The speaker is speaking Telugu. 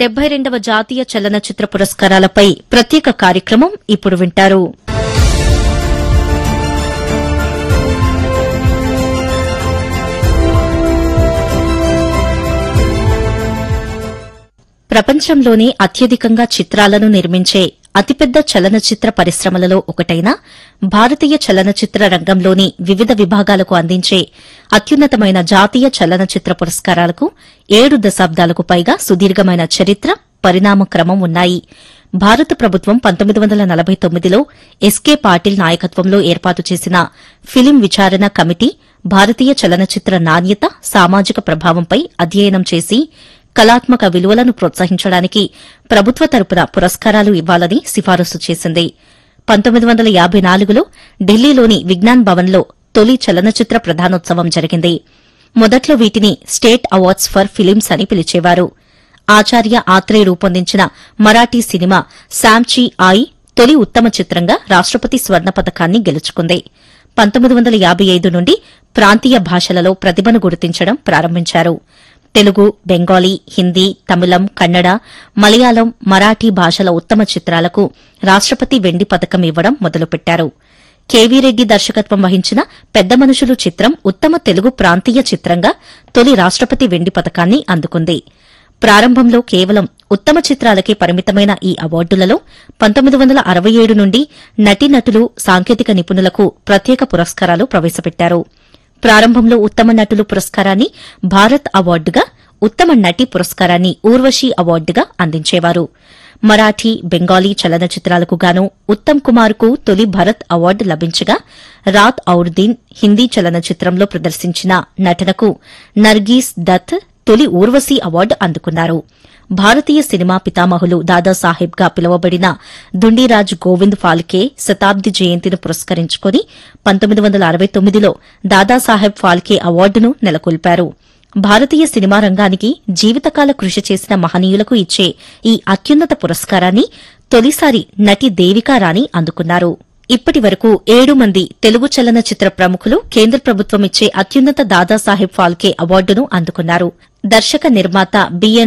డెబ్బై రెండవ జాతీయ చలనచిత్ర పురస్కారాలపై ప్రత్యేక కార్యక్రమం ఇప్పుడు వింటారు ప్రపంచంలోనే అత్యధికంగా చిత్రాలను నిర్మించే అతిపెద్ద చలనచిత్ర పరిశ్రమలలో ఒకటైన భారతీయ చలనచిత్ర రంగంలోని వివిధ విభాగాలకు అందించే అత్యున్నతమైన జాతీయ చలనచిత్ర పురస్కారాలకు ఏడు దశాబ్దాలకు పైగా సుదీర్ఘమైన చరిత్ర పరిణామ క్రమం ఉన్నాయి భారత ప్రభుత్వం పంతొమ్మిది వందల నలభై తొమ్మిదిలో ఎస్కే పాటిల్ నాయకత్వంలో ఏర్పాటు చేసిన ఫిలిం విచారణ కమిటీ భారతీయ చలనచిత్ర నాణ్యత సామాజిక ప్రభావంపై అధ్యయనం చేసి కళాత్మక విలువలను ప్రోత్సహించడానికి ప్రభుత్వ తరపున పురస్కారాలు ఇవ్వాలని సిఫారసు చేసింది పంతొమ్మిది వందల యాబై నాలుగులో ఢిల్లీలోని విజ్ఞాన్ భవన్లో తొలి చలనచిత్ర ప్రధానోత్సవం జరిగింది మొదట్లో వీటిని స్టేట్ అవార్డ్స్ ఫర్ ఫిలిమ్స్ అని పిలిచేవారు ఆచార్య ఆత్రే రూపొందించిన మరాఠీ సినిమా శామ్చీ ఆయ్ తొలి ఉత్తమ చిత్రంగా రాష్టపతి స్వర్ణ పతకాన్ని గెలుచుకుంది పంతొమ్మిది వందల యాబై ఐదు నుండి ప్రాంతీయ భాషలలో ప్రతిభను గుర్తించడం ప్రారంభించారు తెలుగు బెంగాలీ హిందీ తమిళం కన్నడ మలయాళం మరాఠీ భాషల ఉత్తమ చిత్రాలకు రాష్టపతి వెండి పతకం ఇవ్వడం మొదలుపెట్టారు కేవీ రెడ్డి దర్శకత్వం వహించిన పెద్ద మనుషులు చిత్రం ఉత్తమ తెలుగు ప్రాంతీయ చిత్రంగా తొలి రాష్టపతి వెండి పతకాన్ని అందుకుంది ప్రారంభంలో కేవలం ఉత్తమ చిత్రాలకే పరిమితమైన ఈ అవార్డులలో పంతొమ్మిది వందల అరవై ఏడు నుండి నటీనటులు సాంకేతిక నిపుణులకు ప్రత్యేక పురస్కారాలు ప్రవేశపెట్టారు ప్రారంభంలో ఉత్తమ నటులు పురస్కారాన్ని భారత్ అవార్డుగా ఉత్తమ నటి పురస్కారాన్ని ఊర్వశి అవార్డుగా అందించేవారు మరాఠీ బెంగాలీ చలనచిత్రాలకు గాను ఉత్తమ్ కుమార్ కు తొలి భరత్ అవార్డు లభించగా రాత్ ఔర్ దిన్ హిందీ చలనచిత్రంలో ప్రదర్శించిన నటనకు నర్గీస్ దత్ తొలి ఊర్వశి అవార్డు అందుకున్నారు భారతీయ సినిమా పితామహులు దాదాసాహెబ్ గా పిలువబడిన దుండిరాజ్ గోవింద్ ఫాల్కే శతాబ్ది జయంతిని పురస్కరించుకుని పంతొమ్మిది వందల అరవై తొమ్మిదిలో దాదాసాహెబ్ ఫాల్కే అవార్డును నెలకొల్పారు భారతీయ సినిమా రంగానికి జీవితకాల కృషి చేసిన మహనీయులకు ఇచ్చే ఈ అత్యున్నత పురస్కారాన్ని తొలిసారి నటి దేవికా రాణి అందుకున్నారు ఇప్పటి వరకు ఏడు మంది తెలుగు చలనచిత్ర ప్రముఖులు కేంద్ర ప్రభుత్వం ఇచ్చే అత్యున్నత దాదాసాహెబ్ ఫాల్కే అవార్డును అందుకున్నారు దర్శక నిర్మాత బిఎన్